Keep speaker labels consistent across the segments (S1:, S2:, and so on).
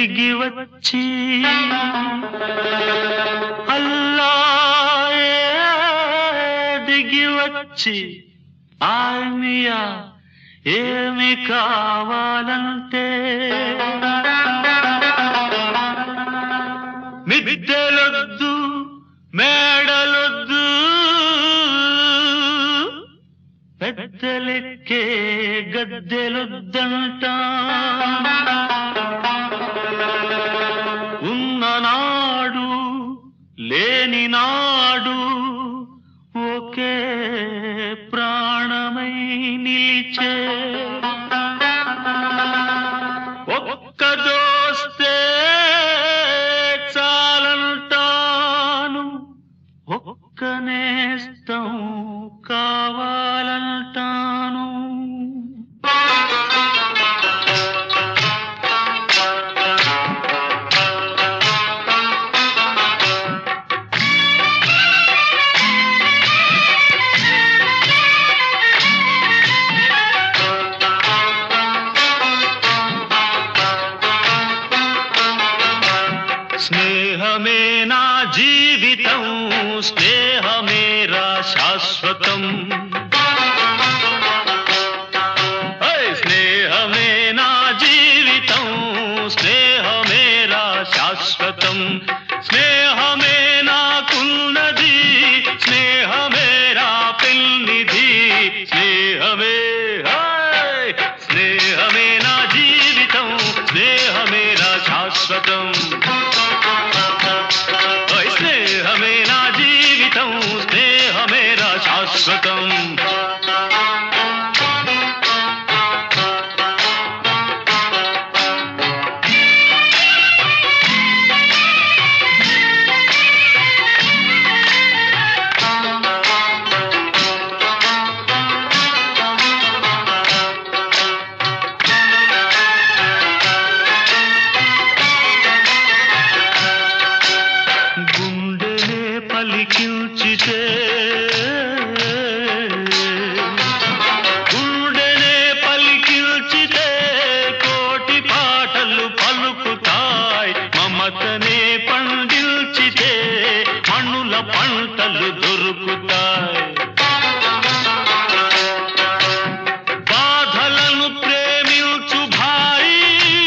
S1: దిగి వచ్చి అల్లా దిగి వచ్చి ఆర్మియా ఏమి కావాలంటే మిద్దెలొద్దు మేడలొద్దు పెద్దలెక్కే గద్దెలొద్దంట ఉన్ననాడు లేని నాడు ఒకే ప్రాణమై నిలిచే ఒక్క దోస్తే చాలంటాను ఒక్క నేస్తం కావాలంటాను స్నేహమే నా జీవితం స్నేహమేరా శాశ్వతం ఓయ్ స్నేహమే నా జీవితం స్నేహమేరా శాశ్వతం స్నేహమే నాకున్నది స్నేహమేరా పెన్నిధి స్నేహమే హాయ్! స్నేహమే నా జీవితం స్నేహమేరా శాశ్వతం ఓయ్ స్నేహమే నా జీవితం స్నేహమేరా శాశ్వతం గుండెనే పలికించితే గుండెనే పలికించితే కోటి పాటలు పలుకుతాయి మమతనే పండిల్చితే మణుల పంటలు దొరుకుతాయి బాధలను ప్రేమించు భాయి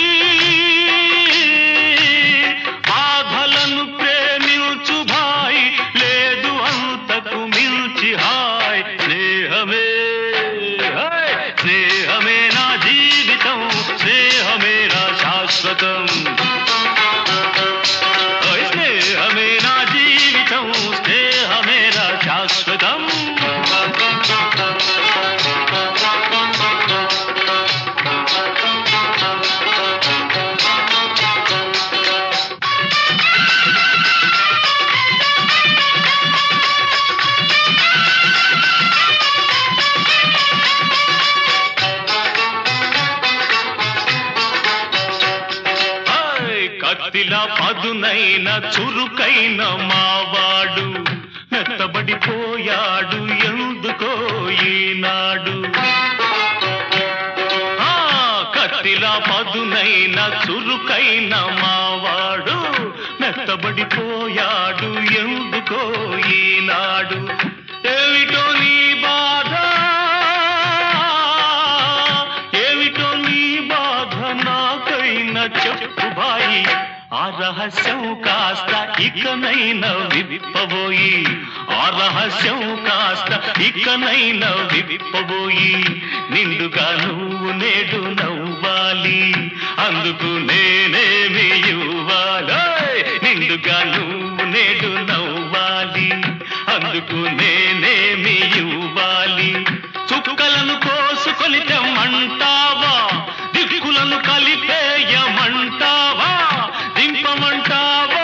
S1: బాధలను ప్రేమించు భాయి లేదు అంతకు మించి హాయ్ స్నేహమే హాయ్ స్నేహమే నా జీవితం స్నేహమే నా శాశ్వతం హాయ్ స్నేహమే నా జీవితం స్నేహమే నా శాశ్వతం హాయ్ కత్తిల పదునైన చురుకైన మావాడు మెత్తబడిపోయాడు ఎందుకో ఈనాడు ఆ, కత్తిల పదునైన చురుకైన మావాడు మెత్తబడిపోయాడు ఎందుకో ఈనాడు ఏమిటో నీ బాధ ఏమిటో నీ బాధ నాకైనా చెప్పు బాయి ఆ రహస్యం కాస్త ఇకనైనా విప్పబోయి ఆ రహస్యం కాస్త ఇకనైనా విప్పబోయి నిండుగా నువ్వు నేడు నవ్వాలి అందుకు నేనేమి ఇవ్వాలి నిండుగా నువ్వు నేడు నవ్వాలి అందుకు నేనేమి ఇవ్వాలి చుక్కలను కోసుకొని తెమ్మంటావా దిక్కులను కలిపేయమంటావా దింపమంటావా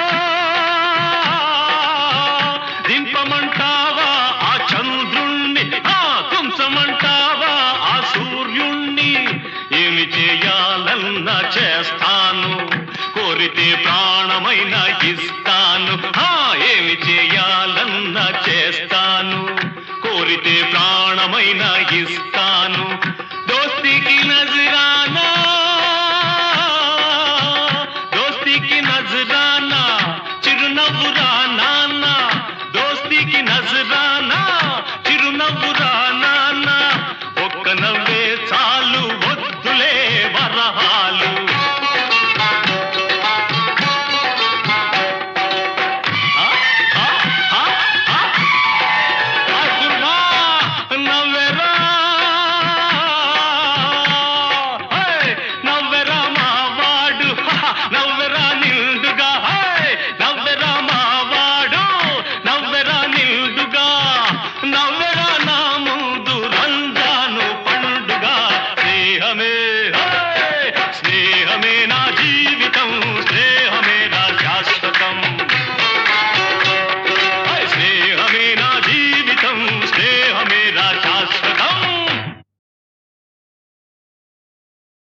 S1: దింపమంటావా ఆ చంద్రుణ్ణి ఆ తుంచమంటావా ఆ సూర్యుణ్ణి ఏమి చేయాలన్నా చేస్తాను కోరితే ప్రాణమైన ఇస్తాను ఆ ఏమి చేయాలన్నా చేస్తాను కోరితే ప్రాణమైన ఇస్తాను